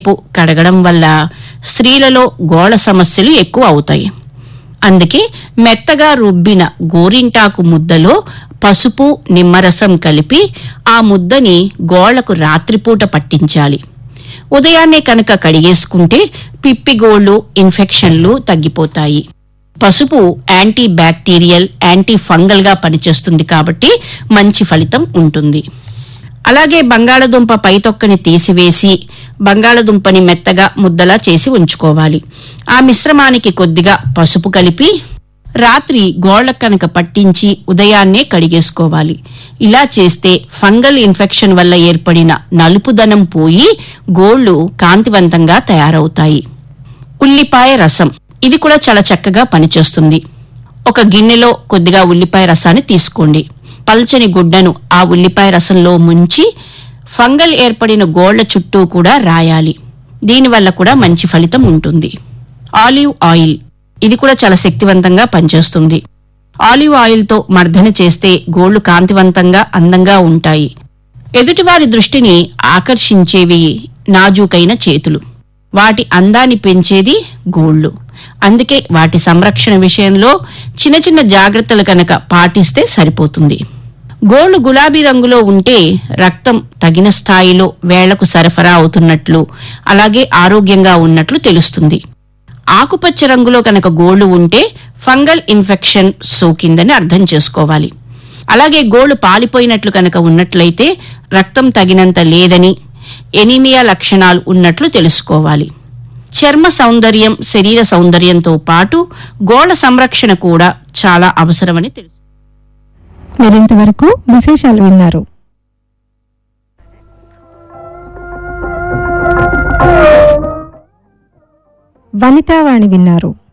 ఎక్కువసేపు కడగడం వల్ల స్త్రీలలో గోళ సమస్యలు ఎక్కువ అవుతాయి అందుకే మెత్తగా రుబ్బిన గోరింటాకు ముద్దలో పసుపు నిమ్మరసం కలిపి ఆ ముద్దని గోళ్లకు రాత్రిపూట పట్టించాలి ఉదయాన్నే కనుక కడిగేసుకుంటే పిప్పిగోళ్లు ఇన్ఫెక్షన్లు తగ్గిపోతాయి పసుపు యాంటీ బ్యాక్టీరియల్ యాంటీ ఫంగల్ గా పనిచేస్తుంది కాబట్టి మంచి ఫలితం ఉంటుంది అలాగే బంగాళదుంప పైతొక్కని తీసివేసి బంగాళదుంపని మెత్తగా ముద్దలా చేసి ఉంచుకోవాలి ఆ మిశ్రమానికి కొద్దిగా పసుపు కలిపి రాత్రి గోళ్ల కనుక పట్టించి ఉదయాన్నే కడిగేసుకోవాలి ఇలా చేస్తే ఫంగల్ ఇన్ఫెక్షన్ వల్ల ఏర్పడిన నలుపుదనం పోయి గోళ్లు కాంతివంతంగా తయారవుతాయి ఉల్లిపాయ రసం ఇది కూడా చాలా చక్కగా పనిచేస్తుంది ఒక గిన్నెలో కొద్దిగా ఉల్లిపాయ రసాన్ని తీసుకోండి పల్చని గుడ్డను ఆ ఉల్లిపాయ రసంలో ముంచి ఫంగల్ ఏర్పడిన గోళ్ల చుట్టూ కూడా రాయాలి దీనివల్ల కూడా మంచి ఫలితం ఉంటుంది ఆలివ్ ఆయిల్ ఇది కూడా చాలా శక్తివంతంగా పనిచేస్తుంది ఆలివ్ ఆయిల్తో మర్దన చేస్తే గోళ్లు కాంతివంతంగా అందంగా ఉంటాయి ఎదుటివారి దృష్టిని ఆకర్షించేవి నాజూకైన చేతులు వాటి అందాన్ని పెంచేది గోళ్లు అందుకే వాటి సంరక్షణ విషయంలో చిన్న చిన్న జాగ్రత్తలు కనుక పాటిస్తే సరిపోతుంది గోళ్లు గులాబీ రంగులో ఉంటే రక్తం తగిన స్థాయిలో వేళ్లకు సరఫరా అవుతున్నట్లు అలాగే ఆరోగ్యంగా ఉన్నట్లు తెలుస్తుంది ఆకుపచ్చ రంగులో కనుక గోళ్లు ఉంటే ఫంగల్ ఇన్ఫెక్షన్ సోకిందని అర్థం చేసుకోవాలి అలాగే గోళ్లు పాలిపోయినట్లు కనుక ఉన్నట్లయితే రక్తం తగినంత లేదని ఎనీమియా లక్షణాలు ఉన్నట్లు తెలుసుకోవాలి చర్మ సౌందర్యం శరీర సౌందర్యంతో పాటు గోళ్ల సంరక్షణ కూడా చాలా అవసరమని తెలుసు మీరింతవరకు విశేషాలు విన్నారు వనితావాణి విన్నారు